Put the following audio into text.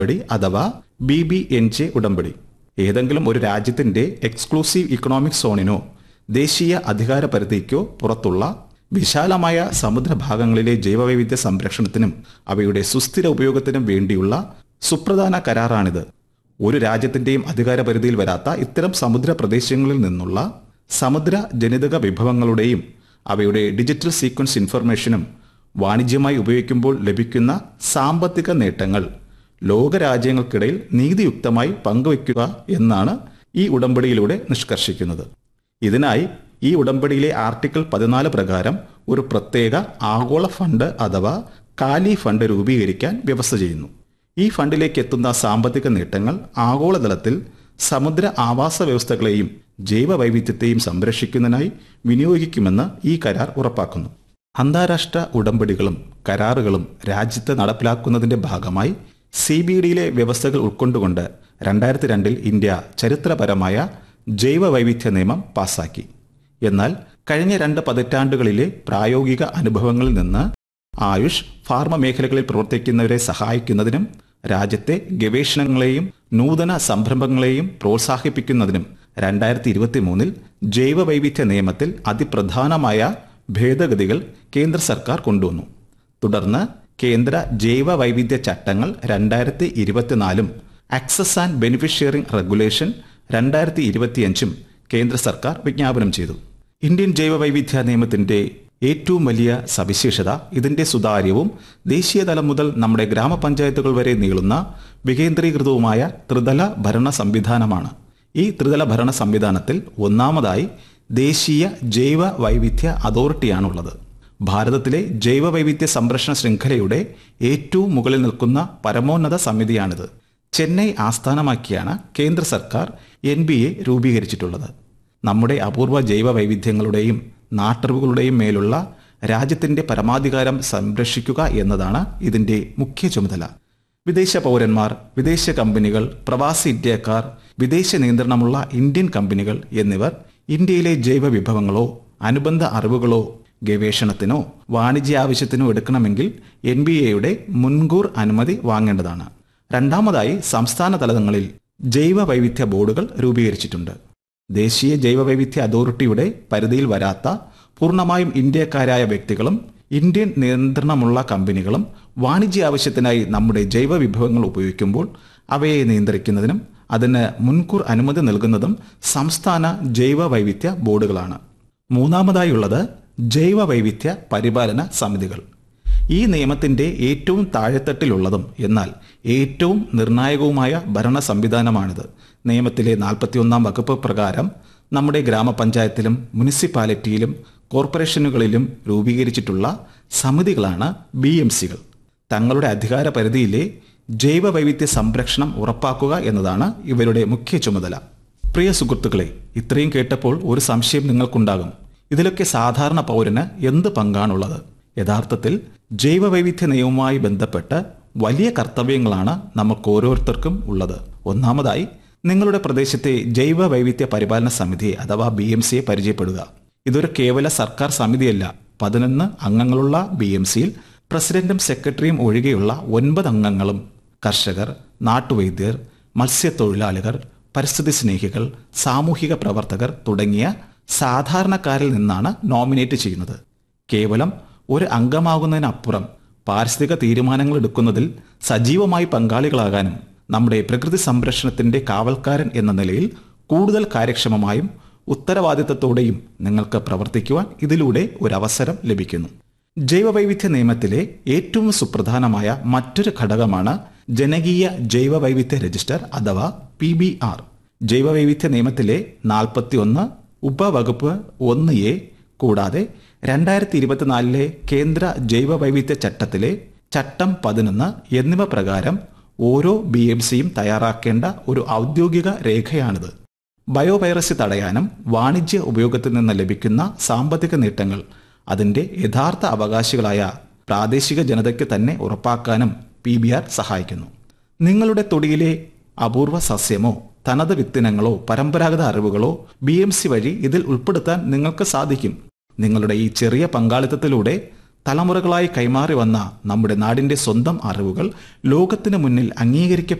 ഉടമ്പടി അഥവാ B B N J ഉടമ്പടി ഏതെങ്കിലും ഒരു രാജ്യത്തിന്റെ എക്സ്ക്ലൂസീവ് ഇക്കണോമിക് സോണിനോ ദേശീയ അധികാര പരിധിക്കോ പുറത്തുള്ള വിശാലമായ സമുദ്രഭാഗങ്ങളിലെ ജൈവവൈവിധ്യ സംരക്ഷണത്തിനും അവയുടെ സുസ്ഥിര ഉപയോഗത്തിനും വേണ്ടിയുള്ള സുപ്രധാന കരാറാണിത് ഒരു രാജ്യത്തിന്റെയും അധികാര പരിധിയിൽ വരാത്ത ഇത്തരം സമുദ്ര പ്രദേശങ്ങളിൽ നിന്നുള്ള സമുദ്ര ജനിതക വിഭവങ്ങളുടെയും അവയുടെ ഡിജിറ്റൽ സീക്വൻസ് ഇൻഫർമേഷനും വാണിജ്യമായി ഉപയോഗിക്കുമ്പോൾ ലഭിക്കുന്ന സാമ്പത്തിക നേട്ടങ്ങൾ ലോകരാജ്യങ്ങൾക്കിടയിൽ നീതിയുക്തമായി പങ്കുവയ്ക്കുക എന്നാണ് ഈ ഉടമ്പടിയിലൂടെ നിഷ്കർഷിക്കുന്നത് ഇതിനായി ഈ ഉടമ്പടിയിലെ ആർട്ടിക്കിൾ പതിനാല് പ്രകാരം ഒരു പ്രത്യേക ആഗോള ഫണ്ട് അഥവാ കാലി ഫണ്ട് രൂപീകരിക്കാൻ വ്യവസ്ഥ ചെയ്യുന്നു ഈ ഫണ്ടിലേക്ക് എത്തുന്ന സാമ്പത്തിക നേട്ടങ്ങൾ ആഗോളതലത്തിൽ സമുദ്ര ആവാസ വ്യവസ്ഥകളെയും ജൈവ വൈവിധ്യത്തെയും സംരക്ഷിക്കുന്നതിനായി വിനിയോഗിക്കുമെന്ന് ഈ കരാർ ഉറപ്പാക്കുന്നു അന്താരാഷ്ട്ര ഉടമ്പടികളും കരാറുകളും രാജ്യത്ത് നടപ്പിലാക്കുന്നതിന്റെ ഭാഗമായി സി ബി ഡിയിലെ വ്യവസ്ഥകൾ ഉൾക്കൊണ്ടുകൊണ്ട് രണ്ടായിരത്തി രണ്ടിൽ ഇന്ത്യ ചരിത്രപരമായ ജൈവ വൈവിധ്യ നിയമം പാസാക്കി എന്നാൽ കഴിഞ്ഞ രണ്ട് പതിറ്റാണ്ടുകളിലെ പ്രായോഗിക അനുഭവങ്ങളിൽ നിന്ന് ആയുഷ് ഫാർമ മേഖലകളിൽ പ്രവർത്തിക്കുന്നവരെ സഹായിക്കുന്നതിനും രാജ്യത്തെ ഗവേഷണങ്ങളെയും നൂതന സംരംഭങ്ങളെയും പ്രോത്സാഹിപ്പിക്കുന്നതിനും രണ്ടായിരത്തി ഇരുപത്തി മൂന്നിൽ ജൈവ വൈവിധ്യ നിയമത്തിൽ അതിപ്രധാനമായ ഭേദഗതികൾ കേന്ദ്ര സർക്കാർ കൊണ്ടുവന്നു തുടർന്ന് കേന്ദ്ര ജൈവ വൈവിധ്യ ചട്ടങ്ങൾ രണ്ടായിരത്തി ഇരുപത്തിനാലും ആക്സസ് ആൻഡ് ബെനിഫിഷ്യറിംഗ് റെഗുലേഷൻ രണ്ടായിരത്തി ഇരുപത്തിയഞ്ചും കേന്ദ്ര സർക്കാർ വിജ്ഞാപനം ചെയ്തു ഇന്ത്യൻ ജൈവ വൈവിധ്യ നിയമത്തിന്റെ ഏറ്റവും വലിയ സവിശേഷത ഇതിന്റെ സുതാര്യവും ദേശീയതലം മുതൽ നമ്മുടെ ഗ്രാമപഞ്ചായത്തുകൾ വരെ നീളുന്ന വികേന്ദ്രീകൃതവുമായ ത്രിതല ഭരണ സംവിധാനമാണ് ഈ ത്രിതല ഭരണ സംവിധാനത്തിൽ ഒന്നാമതായി ദേശീയ ജൈവ വൈവിധ്യ അതോറിറ്റിയാണുള്ളത് ഭാരതത്തിലെ ജൈവ വൈവിധ്യ സംരക്ഷണ ശൃംഖലയുടെ ഏറ്റവും മുകളിൽ നിൽക്കുന്ന പരമോന്നത സമിതിയാണിത് ചെന്നൈ ആസ്ഥാനമാക്കിയാണ് കേന്ദ്ര സർക്കാർ എൻ ബി എ രൂപീകരിച്ചിട്ടുള്ളത് നമ്മുടെ അപൂർവ ജൈവ വൈവിധ്യങ്ങളുടെയും നാട്ടറിവുകളുടെയും മേലുള്ള രാജ്യത്തിന്റെ പരമാധികാരം സംരക്ഷിക്കുക എന്നതാണ് ഇതിന്റെ മുഖ്യ ചുമതല വിദേശ പൗരന്മാർ വിദേശ കമ്പനികൾ പ്രവാസി ഇന്ത്യക്കാർ വിദേശ നിയന്ത്രണമുള്ള ഇന്ത്യൻ കമ്പനികൾ എന്നിവർ ഇന്ത്യയിലെ ജൈവ വിഭവങ്ങളോ അനുബന്ധ അറിവുകളോ ഗവേഷണത്തിനോ വാണിജ്യ ആവശ്യത്തിനോ എടുക്കണമെങ്കിൽ എൻ ബി എയുടെ മുൻകൂർ അനുമതി വാങ്ങേണ്ടതാണ് രണ്ടാമതായി സംസ്ഥാന തലങ്ങളിൽ ജൈവ വൈവിധ്യ ബോർഡുകൾ രൂപീകരിച്ചിട്ടുണ്ട് ദേശീയ ജൈവ വൈവിധ്യ അതോറിറ്റിയുടെ പരിധിയിൽ വരാത്ത പൂർണ്ണമായും ഇന്ത്യക്കാരായ വ്യക്തികളും ഇന്ത്യൻ നിയന്ത്രണമുള്ള കമ്പനികളും വാണിജ്യ ആവശ്യത്തിനായി നമ്മുടെ ജൈവ വിഭവങ്ങൾ ഉപയോഗിക്കുമ്പോൾ അവയെ നിയന്ത്രിക്കുന്നതിനും അതിന് മുൻകൂർ അനുമതി നൽകുന്നതും സംസ്ഥാന ജൈവ വൈവിധ്യ ബോർഡുകളാണ് മൂന്നാമതായുള്ളത് ജൈവ വൈവിധ്യ പരിപാലന സമിതികൾ ഈ നിയമത്തിന്റെ ഏറ്റവും താഴെത്തട്ടിലുള്ളതും എന്നാൽ ഏറ്റവും നിർണായകവുമായ ഭരണ സംവിധാനമാണിത് നിയമത്തിലെ നാൽപ്പത്തിയൊന്നാം വകുപ്പ് പ്രകാരം നമ്മുടെ ഗ്രാമപഞ്ചായത്തിലും മുനിസിപ്പാലിറ്റിയിലും കോർപ്പറേഷനുകളിലും രൂപീകരിച്ചിട്ടുള്ള സമിതികളാണ് ബി എം സികൾ തങ്ങളുടെ അധികാര പരിധിയിലെ ജൈവ വൈവിധ്യ സംരക്ഷണം ഉറപ്പാക്കുക എന്നതാണ് ഇവരുടെ മുഖ്യ ചുമതല പ്രിയ സുഹൃത്തുക്കളെ ഇത്രയും കേട്ടപ്പോൾ ഒരു സംശയം നിങ്ങൾക്കുണ്ടാകും ഇതിലൊക്കെ സാധാരണ പൗരന് എന്ത് പങ്കാണുള്ളത് യഥാർത്ഥത്തിൽ ജൈവ വൈവിധ്യ നിയമവുമായി ബന്ധപ്പെട്ട് വലിയ കർത്തവ്യങ്ങളാണ് നമുക്ക് ഓരോരുത്തർക്കും ഉള്ളത് ഒന്നാമതായി നിങ്ങളുടെ പ്രദേശത്തെ ജൈവ വൈവിധ്യ പരിപാലന സമിതിയെ അഥവാ ബി എം സിയെ പരിചയപ്പെടുക ഇതൊരു കേവല സർക്കാർ സമിതിയല്ല പതിനൊന്ന് അംഗങ്ങളുള്ള ബി എം സിയിൽ പ്രസിഡന്റും സെക്രട്ടറിയും ഒഴികെയുള്ള ഒൻപത് അംഗങ്ങളും കർഷകർ നാട്ടുവൈദ്യർ മത്സ്യത്തൊഴിലാളികൾ പരിസ്ഥിതി സ്നേഹികൾ സാമൂഹിക പ്രവർത്തകർ തുടങ്ങിയ സാധാരണക്കാരിൽ നിന്നാണ് നോമിനേറ്റ് ചെയ്യുന്നത് കേവലം ഒരു അംഗമാകുന്നതിനപ്പുറം പാരിസ്ഥിതിക തീരുമാനങ്ങൾ എടുക്കുന്നതിൽ സജീവമായി പങ്കാളികളാകാനും നമ്മുടെ പ്രകൃതി സംരക്ഷണത്തിന്റെ കാവൽക്കാരൻ എന്ന നിലയിൽ കൂടുതൽ കാര്യക്ഷമമായും ഉത്തരവാദിത്തത്തോടെയും നിങ്ങൾക്ക് പ്രവർത്തിക്കുവാൻ ഇതിലൂടെ ഒരു അവസരം ലഭിക്കുന്നു ജൈവവൈവിധ്യ നിയമത്തിലെ ഏറ്റവും സുപ്രധാനമായ മറ്റൊരു ഘടകമാണ് ജനകീയ ജൈവവൈവിധ്യ രജിസ്റ്റർ അഥവാ പി ബി ആർ ജൈവവൈവിധ്യ നിയമത്തിലെ നാൽപ്പത്തിയൊന്ന് ഉപവകുപ്പ് ഒന്ന് എ കൂടാതെ രണ്ടായിരത്തി ഇരുപത്തിനാലിലെ കേന്ദ്ര ജൈവവൈവിധ്യ ചട്ടത്തിലെ ചട്ടം പതിനൊന്ന് എന്നിവ പ്രകാരം ഓരോ ബി എം സിയും തയ്യാറാക്കേണ്ട ഒരു ഔദ്യോഗിക രേഖയാണിത് ബയോവൈറസ് തടയാനും വാണിജ്യ ഉപയോഗത്തിൽ നിന്ന് ലഭിക്കുന്ന സാമ്പത്തിക നേട്ടങ്ങൾ അതിന്റെ യഥാർത്ഥ അവകാശികളായ പ്രാദേശിക ജനതയ്ക്ക് തന്നെ ഉറപ്പാക്കാനും പി ബി ആർ സഹായിക്കുന്നു നിങ്ങളുടെ തൊടിയിലെ അപൂർവ സസ്യമോ തനത് വിത്തിനങ്ങളോ പരമ്പരാഗത അറിവുകളോ ബി എം സി വഴി ഇതിൽ ഉൾപ്പെടുത്താൻ നിങ്ങൾക്ക് സാധിക്കും നിങ്ങളുടെ ഈ ചെറിയ പങ്കാളിത്തത്തിലൂടെ തലമുറകളായി കൈമാറി വന്ന നമ്മുടെ നാടിന്റെ സ്വന്തം അറിവുകൾ ലോകത്തിന് മുന്നിൽ അംഗീകരിക്ക